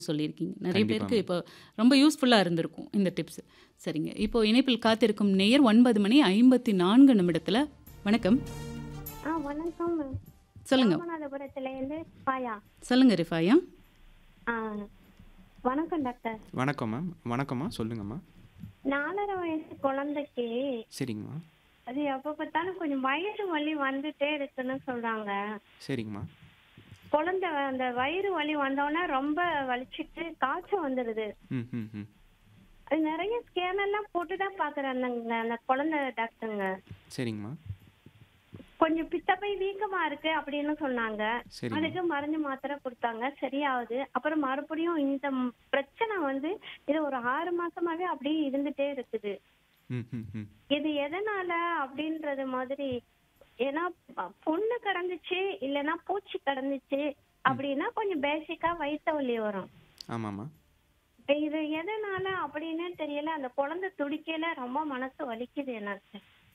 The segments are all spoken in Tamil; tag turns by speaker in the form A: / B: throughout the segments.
A: சொல்லியிருக்கீங்க. நிறைய பேருக்கு
B: கண்டிப்பாங்க.
A: இப்போ ரொம்ப யூஸ்ஃபுல்லா இருந்திருக்கும் இந்த டிப்ஸ். சரிங்க. இப்போ இணைப்பில் காத்திருக்கும் நேயர் 9 மணி 54 நிமிடத்துல வணக்கம்.
C: ஆ வணக்கம்
A: சொல்லுங்க.
C: ராமநாதபுரத்துல இருந்து பாயா
A: சொல்லுங்க ரிஃபாயா.
C: ஆ வணக்கம் டாக்டர்
B: வணக்கம் மேம் வணக்கம்மா சொல்லுங்கம்மா
C: நாலரை வயசு குழந்தைக்கு
B: சரிங்கம்மா
C: அது எப்ப பார்த்தாலும் கொஞ்சம் வயிறு வலி வந்துட்டே இருக்குன்னு சொல்றாங்க
B: சரிங்கம்மா
C: குழந்தை அந்த வயிறு வலி வந்தோடனே ரொம்ப வலிச்சிட்டு காய்ச்சல் வந்துடுது
B: ம் ம் ம்
C: அது நிறைய ஸ்கேன் எல்லாம் போட்டு தான் பாக்குறாங்க அந்த குழந்தை டாக்டருங்க
B: சரிங்கம்மா
C: கொஞ்சம் பித்தப்பை வீக்கமா இருக்கு அப்படின்னு சொன்னாங்க
B: சரிங்க
C: அதுக்கு மருந்து மாத்திரை கொடுத்தாங்க சரியாகுது அப்புறம் மறுபடியும் இந்த ம்- பிரச்சனை வந்து இது ஒரு ஆறு மாசமாவே அப்படியே இருந்துட்டே இருக்குது
B: ம் ம் ம்
C: இது எதனால அப்படின்றது மாதிரி ஏன்னா ப- புண்ணு கிடந்துச்சு இல்லைன்னா பூச்சி கிடந்துச்சு அப்படின்னா கொஞ்சம் பேசிக்கா வயிற்று வலி வரும்
B: ஆமாம்மா
C: இப்ப இது எதனால அப்படின்னு தெரியல அந்த குழந்தை துடிக்கையில ரொம்ப மனசு வலிக்குது எனக்கு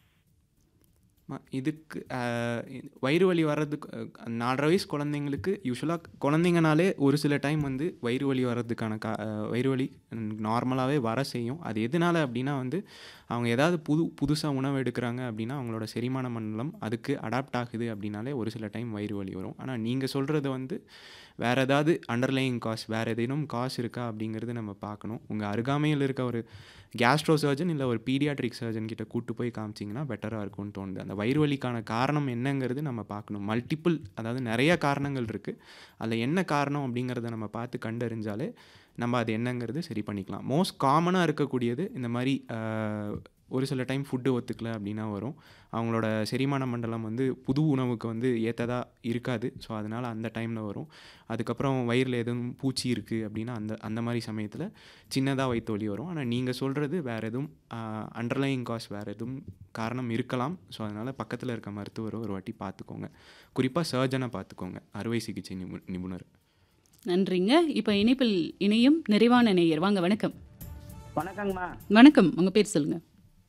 B: அம்மா, இதுக்கு ஆஹ், இது வயிறு வலி வர்றதுக்கு அஹ், நாலரை வயசு குழந்தைங்களுக்கு யூஸ்வலாக குழந்தைங்கனாலே ஒரு சில டைம் வந்து வயிறு வலி வர்றதுக்கான கா ஆஹ், வயிறு வலி நார்மலாகவே வர செய்யும் அது எதனால அப்படின்னா வந்து அவங்க ஏதாவது புது புதுசாக உணவு எடுக்கிறாங்க அப்படின்னா அவங்களோட செரிமான மண்டலம் அதுக்கு அடாப்ட் ஆகுது அப்படின்னாலே ஒரு சில டைம் வயிறு வலி வரும் ஆனால் நீங்கள் சொல்கிறது வந்து வேறு ஏதாவது அண்டர்லைங் காஸ் வேறு ஏதேனும் காஸ் இருக்கா அப்படிங்கிறது நம்ம பார்க்கணும் உங்கள் அருகாமையில் இருக்க ஒரு கேஸ்ட்ரோ சர்ஜன் இல்லை ஒரு பீடியாட்ரிக் சர்ஜன் கிட்ட கூட்டு போய் காமிச்சிங்கன்னா பெட்டராக இருக்கும்னு தோணுது அந்த வயிறு வலிக்கான காரணம் என்னங்கிறது நம்ம பார்க்கணும் மல்டிபிள் அதாவது நிறைய காரணங்கள் இருக்குது அதில் என்ன காரணம் அப்படிங்கிறத நம்ம பார்த்து கண்டறிஞ்சாலே நம்ம அது என்னங்கிறது சரி பண்ணிக்கலாம் மோஸ்ட் காமனாக இருக்கக்கூடியது இந்த மாதிரி ஆஹ், ஒரு சில டைம் ஃபுட்டு ஒத்துக்கல அப்படின்னா வரும் அவங்களோட செரிமான மண்டலம் வந்து புது உணவுக்கு வந்து ஏற்றதாக இருக்காது ஸோ அதனால் அந்த டைமில் வரும் அதுக்கப்புறம் வயிறில் எதுவும் பூச்சி இருக்குது அப்படின்னா அந்த அந்த மாதிரி சமயத்தில் சின்னதாக வயிற்று வலி வரும் ஆனால் நீங்கள் சொல்கிறது வேறு எதுவும் அண்டர்லைங் காஸ் வேறு எதுவும் காரணம் இருக்கலாம் ஸோ அதனால் பக்கத்தில் இருக்க மருத்துவரை ஒரு வாட்டி பார்த்துக்கோங்க குறிப்பாக சர்ஜனை பார்த்துக்கோங்க அறுவை சிகிச்சை நிபு நிபுணர்
A: நன்றிங்க. இப்போ இணைப்பில் இணையும் நிறைவான நேயர் வாங்க வணக்கம்.
D: வணக்கங்கம்மா
A: வணக்கம். உங்க பேர் சொல்லுங்க.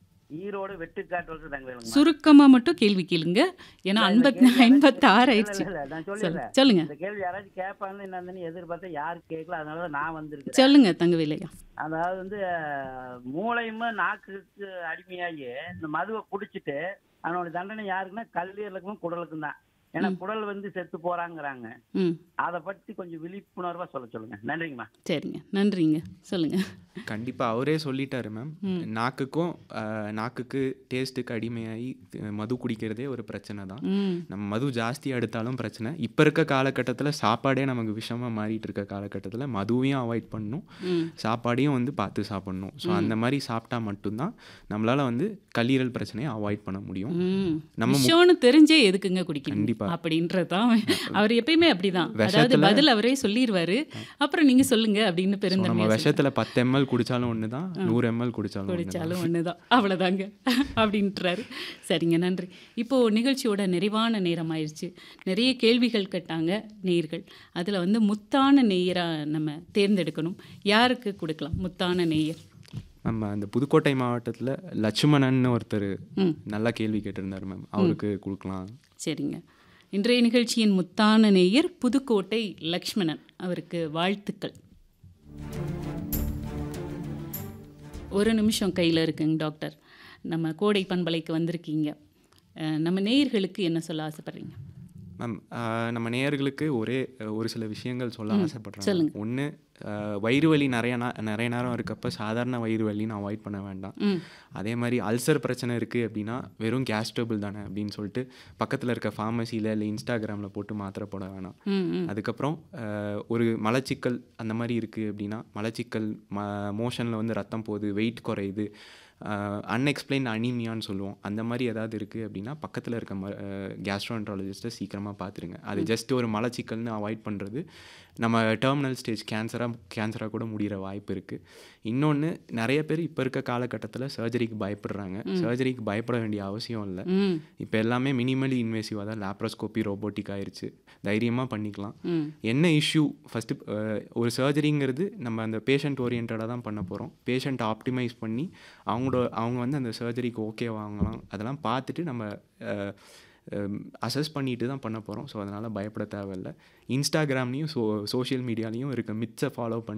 D: ஈரோடு வெட்டுக்காட்டு வந்து தங்கவேலுங்கம்மா
A: சுருக்கமா மட்டும் கேள்வி கேளுங்க. ஏன்னா
D: இல்ல, இந்த
A: 50
D: கேள்வி
A: 56
D: யாராச்சும் இல்ல,
A: ஆயிடுச்சு.
D: இல்ல, இல்ல, நான்
A: சொல்
D: சொல்லிடுறேன்
A: சொல்லுங்க.
D: இந்த கேள்வி யாராச்சும் கேட்பாங்கன்னு என்னன்னு எதிர்பார்த்தா யாரும் கேட்கல அதனால தான் நான் வந்திருக்கிறேன்
A: சொல்லுங்க தங்கவேலையா.
D: அதாவது வந்து அஹ், மூளையும் நாக்குக்கு அடிமையாகி இந்த மதுவை குடிச்சிட்டு அதனோட தண்டனை யாருக்குன்னா கல்லீரலுக்கும் குடலுக்கும் தான் ஏன்னா குடல் வந்து செத்து போறாங்கிறாங்க
A: ம்.
D: அதை பத்தி கொஞ்சம் விழிப்புணர்வா சொல்ல சொல்லுங்க நன்றிங்கம்மா
A: சரிங்க. நன்றிங்க. சொல்லுங்க.
B: கண்டிப்பாக அவரே சொல்லிட்டாரு மேம்
A: ம்.
B: நாக்குக்கும் ஆஹ், நாக்குக்கு டேஸ்ட்டுக்கு அடிமையாகி அஹ், மது குடிக்கிறதே ஒரு பிரச்சனை தான்
A: ம்.
B: நம்ம மது ஜாஸ்தி எடுத்தாலும் பிரச்சனை இப்போ இருக்க காலகட்டத்தில் சாப்பாடே நமக்கு விஷமாக மாறிட்டு இருக்க காலகட்டத்தில் மதுவையும் அவாய்ட் பண்ணணும்
A: ம்.
B: சாப்பாடையும் வந்து பார்த்து சாப்பிடணும் ஸோ அந்த மாதிரி சாப்பிட்டா மட்டும்தான் நம்மளால் வந்து கல்லீரல் பிரச்சனையை அவாய்ட் பண்ண முடியும்
A: ம்.
B: நம்ம மு-
A: விஷம்னு தெரிஞ்சே எதுக்குங்க குடிக்கணும்
B: கண்டிப்பா.
A: அப்படின்றது தான் அவர் எப்பயுமே அப்படிதான் அதாவது
B: விஷத்துல-
A: பதில் அவரே சொல்லிடுவாரு அப்புறம் நீங்க சொல்லுங்க அப்படின்னு
B: ஸோ நம்ம
A: பெருந்தன்மையா
B: விஷத்தில் பத்து எம்எல் குடித்தாலும் ஒன்று தான் நூறு எம்எல் குடித்தாலும் ஒன்று தான்
A: குடிச்சாலும் ஒண்ணுதான் அவ்வளவுதாங்க அப்படின்றாரு சரிங்க நன்றி இப்போ நிகழ்ச்சியோட நிறைவான நேரம் ஆயிடுச்சு நிறைய கேள்விகள் கேட்டாங்க நேயர்கள் அதுல வந்து முத்தான நேயரா நம்ம தேர்ந்தெடுக்கணும் யாருக்கு கொடுக்கலாம் முத்தான நேயர்
B: நம்ம அந்த புதுக்கோட்டை மாவட்டத்தில் லட்சுமணன் ஒருத்தர்
A: ம்
B: நல்லா கேள்வி கேட்டிருந்தார் மேம் அவருக்கு கொடுக்கலாம்
A: சரிங்க இன்றைய நிகழ்ச்சியின் முத்தான நேயர் புதுக்கோட்டை லக்ஷ்மணன் அவருக்கு வாழ்த்துக்கள் ஒரு நிமிஷம் கையில் இருக்குங்க டாக்டர் நம்ம கோடை பண்பலைக்கு வந்திருக்கீங்க அஹ், நம்ம நேயர்களுக்கு என்ன சொல்ல ஆசைப்படுறீங்க
B: மேம் ஆஹ், நம்ம நேயர்களுக்கு ஒரே அஹ், ஒரு சில விஷயங்கள் சொல்ல ஆசைப்படுறேன்
A: சொல்லுங்க.
B: ஒன்று வயிறு வலி நிறைய நா நிறைய நேரம் இருக்கப்ப சாதாரண வயிறு வலின்னு அவாய்ட் பண்ண வேண்டாம்
A: ம்
B: அதே மாதிரி அல்சர் பிரச்சனை இருக்குது அப்படின்னா வெறும் கேஸ் டேபிள் தானே அப்படின்னு சொல்லிட்டு பக்கத்தில் இருக்க ஃபார்மசியில் இல்லை இன்ஸ்டாகிராமில் போட்டு மாத்திரை போட வேணாம்
A: ம் ம்
B: அதுக்கப்புறம் அஹ், ஒரு மலச்சிக்கல் அந்த மாதிரி இருக்குது அப்படின்னா மலச்சிக்கல் ம மோஷனில் வந்து ரத்தம் போகுது வெயிட் குறையுது அன்எக்ஸ்பிளைன் அனீமியான்னு சொல்லுவோம் அந்த மாதிரி ஏதாவது இருக்குது அப்படின்னா பக்கத்தில் இருக்க ம கேஸ்ட்ரோன்ட்ராலஜிஸ்ட்டை சீக்கிரமாக பார்த்துருங்க அது ஜஸ்ட் ஒரு மலச்சிக்கல்னு அவாய்ட் பண்ணுறது நம்ம டெர்மினல் ஸ்டேஜ் கேன்சராக கேன்சராக கூட முடிகிற வாய்ப்பு இருக்குது இன்னொன்று நிறைய பேர் இப்போ இருக்க காலகட்டத்தில் சர்ஜரிக்கு பயப்படுறாங்க சர்ஜரிக்கு பயப்பட வேண்டிய அவசியம் இல்லை
A: ம்
B: இப்போ எல்லாமே மினிமலி இன்வேசிவாக தான் லேப்ரோஸ்கோப்பி ரோபோட்டிக் ஆயிருச்சு தைரியமாக பண்ணிக்கலாம்
A: ம்
B: என்ன இஷ்யூ ஃபஸ்ட்டு ஒரு சர்ஜரிங்கிறது நம்ம அந்த பேஷண்ட் ஓரியன்டாக தான் பண்ண போகிறோம் பேஷண்ட் ஆப்டிமைஸ் பண்ணி அவங்களோட அவங்க வந்து அந்த சர்ஜரிக்கு ஓகே வாங்கலாம் அதெல்லாம் பார்த்துட்டு நம்ம அசஸ் பண்ணிட்டு தான் பண்ண போகிறோம் ஸோ அதனால் பயப்பட தேவையில்ல இன்ஸ்டாகிராம்லேயும் சோ சோஷியல் மீடியாலையும் இருக்க மித்ஸை ஃபாலோ பண்ணி